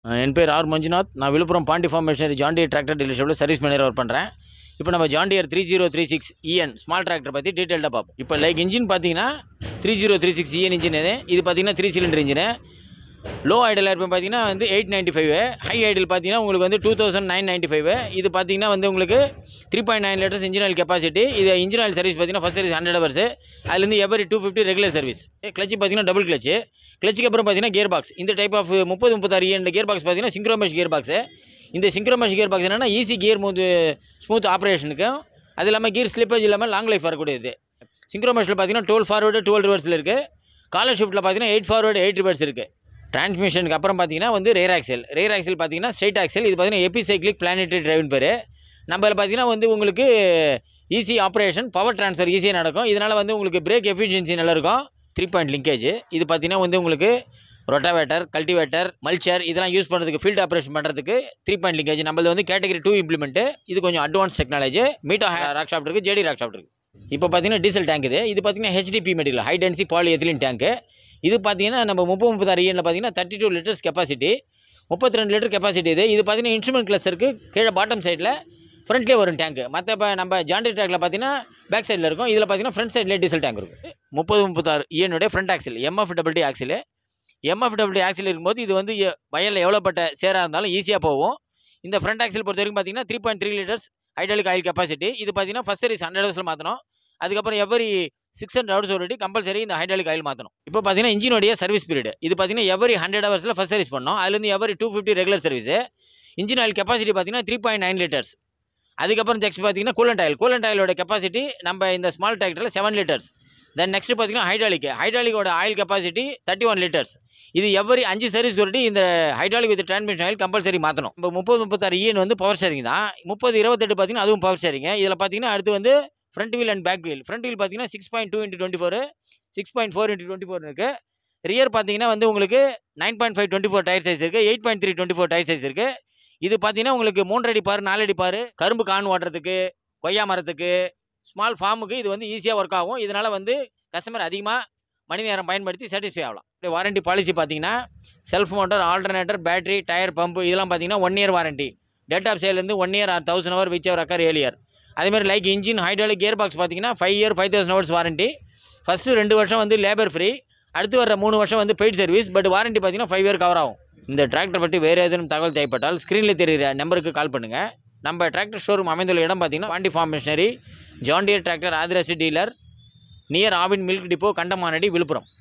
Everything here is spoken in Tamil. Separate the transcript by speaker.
Speaker 1: அஹ் என் பேர் ஆர் மஞ்சுநாத் நான் Villupuram Pondy farm machinery John Deere tractor டீலர்ஷிப்பில் சர்வீஸ் மேனேஜர் ஒர்க் பண்ணுறேன் இப்போ நம்ம John Deere three zero three six EN small tractor பற்றி டீட்டெயில்டாக பார்ப்போம் இப்போ லைக் இன்ஜின் பார்த்தீங்கன்னா three zero three six EN engine இது இது பார்த்தீங்கன்னா three cylinder engine low idle இருப்பேன் பார்த்தீங்கன்னா வந்து eight ninety five high idle பார்த்தீங்கன்னா உங்களுக்கு வந்து two thousand nine ninety five இது பார்த்தீங்கன்னா வந்து உங்களுக்கு three point nine litres engine oil capacity இது இன்ஜின் ஆயில் சர்வீஸ் பார்த்தீங்கன்னா ஃபஸ்ட் சர்வீஸ் ஹண்ட்ரட் ஹவர்ஸ் அதுலேருந்து every two fifty regular service clutch பார்த்தீங்கன்னா டபுள் கிளச்சு கிளச்சுக்கு அப்புறம் பார்த்தீங்கன்னா கியர் பாக்ஸ் இந்த டைப் ஆஃப் முப்பது முப்பத்தாறு இந்த கியர் பாக்ஸ் பார்த்தீங்கன்னா சிங்க்ரோமேஷ் கியர் பாக்ஸ் இந்த சிங்க்ரோமேஷ் கியர் பாக்ஸ் என்னன்னா ஈஸி கியர் மூத் ஸ்மூத் ஆப்ரேஷனுக்கும் அது இல்லாமல் கியர் ஸ்லிப்பேஜ் இல்லாமல் லாங் லைஃப் வரக்கூடியது சிங்க்ரோமேஷில் பார்த்தீங்கன்னா டுவெல் ஃபார்வர்டு டுவெல் ரிவர்ஸில் இருக்குது காலர் ஷிஃப்ட்டில் பார்த்தீங்கன்னா எயிட் ஃபார்வர்டு எயிட் ரிவர்ஸ் இருக்குது டிரான்ஸ்மிஷனுக்கு அப்புறம் பார்த்தீங்கன்னா வந்து ரேர் ஆக்சல் ரேர் ஆக்சல் பார்த்தீங்கன்னா ஸ்ட்ரைட் ஆக்சல் இது பார்த்தீங்கன்னா எபிசைக்ளிக் பிளானட்டரி டிரைவின் பேர் நம்மள பார்த்தீங்கன்னா வந்து உங்களுக்கு ஈஸி ஆப்ரேஷன் பவர் ட்ரான்ஸ்ஃபர் ஈஸியாக நடக்கும் இதனால் வந்து உங்களுக்கு பிரேக் எஃபிஷியன்சி நல்லா இருக்கும் த்ரீ பாயிண்ட் லிங்கேஜ் இது பார்த்தீங்கன்னா வந்து உங்களுக்கு ரொட்டாவேட்டர் கல்டிவேட்டர் மல்ச்சர் இதெல்லாம் யூஸ் பண்ணுறதுக்கு ஃபீல்ட் ஆப்ரேஷன் பண்ணுறதுக்கு த்ரீ பாயிண்ட் லிங்கேஜ் நம்மளது வந்து கேட்டகரி டூ இம்ப்ளிமெண்ட்டு இது கொஞ்சம் அட்வான்ஸ் டெக்னாலஜி மீட்டா ராக் ஷாப்ட் இருக்குது ஜேடி ராக் ஷாப்ட் இருக்குது இப்போ பார்த்தீங்கன்னா டீசல் டேங்க் இது இது பார்த்தீங்கன்னா HDP material high density polyethylene டேங்க்கு இது பார்த்தீங்கன்னா நம்ம முப்பது முப்பத்தாறு இயனில் பார்த்தீங்கன்னா தேர்ட்டி டூ லிட்டர்ஸ் கெப்பாசிட்டி முப்பத்தி ரெண்டு லிட்டர் கெப்பாசிட்டி இது இது பார்த்தீங்கன்னா இன்ஸ்ட்ருமெண்ட் கிளஸ்டருக்கு கீழே பாட்டம் சைடில் ஃப்ரண்ட்லேயே வரும் டேங்க் மற்ற இப்போ நம்ம ஜாண்டி ட்ராக்ல பார்த்தீங்கன்னா பேக் சைடில் இருக்கும் இதில் பார்த்தீங்கன்னா ஃப்ரண்ட் சைட்லேயே டீசல் டேங்க் இருக்கும் முப்பது முப்பத்தாறு இயனுடைய front axle MF WD axle MF WD axle இருக்கும்போது இது வந்து எ- வயலில் எவ்வளோப்பட்ட சேராக இருந்தாலும் ஈஸியாக போகும் இந்த ஃப்ரண்ட் ஆக்சில் பொறுத்த வரைக்கும் பார்த்தீங்கன்னா three point three litres hydraulic oil capacity இது பார்த்தீங்கன்னா ஃபஸ்ட் சர்வீஸ் ஹண்ட்ரட் ஹவர்ஸில் மாற்றணும் அதுக்கப்புறம் எவரி சிக்ஸ் ஹண்ட்ரட் ஹவர்ஸ் ஒரு கம்பல்சரி இந்த ஹைட்ராலிக் ஆயில் மாற்றணும் இப்போ பார்த்தீங்கன்னா இன்ஜினுடைய சர்வீஸ் பீரியட் இது பார்த்தீங்கன்னா எவரி ஹண்ட்ரட் ஹவர்ஸில் ஃபஸ்ட் சர்வீஸ் பண்ணணும் அதுலேருந்து every two fifty regular service engine oil capacity பார்த்தீங்கன்னா த்ரீ பாயிண்ட் நைன் லிட்டர்ஸ் அதுக்கப்புறம் நெக்ஸ்ட் பார்த்தீங்கன்னா கூலண்ட் ஆயில் கூலண்ட் ஆயிலோட கெப்பாசிட்டி நம்ம இந்த ஸ்மால் டிராக்டரில் செவன் லிட்டர்ஸ் தென் நெக்ஸ்ட் பார்த்தீங்கன்னா ஹைட்ராலிக் ஹைட்ராலிக்கோட oil capacity thirty one litres இது எவரி அஞ்சு சர்வீஸ் ஒரு இந்த hydraulic with transmission oil compulsory மாற்றணும் இப்போ முப்பது முப்பத்தாறு இஎன் வந்து பவர் ஷேரிங் தான் முப்பது இருபத்தெட்டு பார்த்தீங்கன்னா அதுவும் பவர் ஷேரிங் இதில் பார்த்தீங்கன்னா அடுத்து வந்து front wheel and back wheel front wheel பார்த்தீங்கன்னா six point two into twenty four six point four into twenty four இருக்குது ரியர் பார்த்தீங்கன்னா வந்து உங்களுக்கு nine point five twenty four tyre size இருக்குது eight point three twenty four tyre size இருக்குது இது பார்த்தீங்கன்னா உங்களுக்கு மூன்றடி பாரு நாலடி பாரு கரும்பு கான் ஓட்டுறதுக்கு கொய்யா மரத்துக்கு ஸ்மால் ஃபார்முக்கு இது வந்து ஈஸியாக ஒர்க் ஆகும் இதனால் வந்து கஸ்டமர் அதிகமாக மணி நேரம் பயன்படுத்தி சாட்டிஸ்ஃபை ஆகலாம் இப்படி வாரண்டி பாலிசி பார்த்தீங்கன்னா self motor alternator battery tyre pump இதெல்லாம் பார்த்தீங்கன்னா one year warranty date of சேல்லேருந்து one year or thousand hour whichever occur earlier அதேமாதிரி like engine hydraulic gear box பார்த்தீங்கன்னா five year five thousand hours warranty first ரெண்டு வருஷம் வந்து லேபர் ஃப்ரீ அடுத்து வர மூணு வருஷம் வந்து பெய்ட் சர்வீஸ் பட் வாரண்டி பார்த்தீங்கன்னா ஃபைவ் இயர் கவர் ஆகும் இந்த டிராக்டர் பற்றி வேறு ஏதேனும் தகவல் தேவைப்பட்டால் ஸ்க்ரீனில் தெரிகிற நம்பருக்கு கால் பண்ணுங்கள் நம்ம டிராக்டர் ஷோரூம் அமைந்துள்ள இடம் பார்த்தீங்கன்னா Pandi farm machinery John Deere tractor ஆதிராசி dealer near Aavin milk depot Kandamanadi Villupuram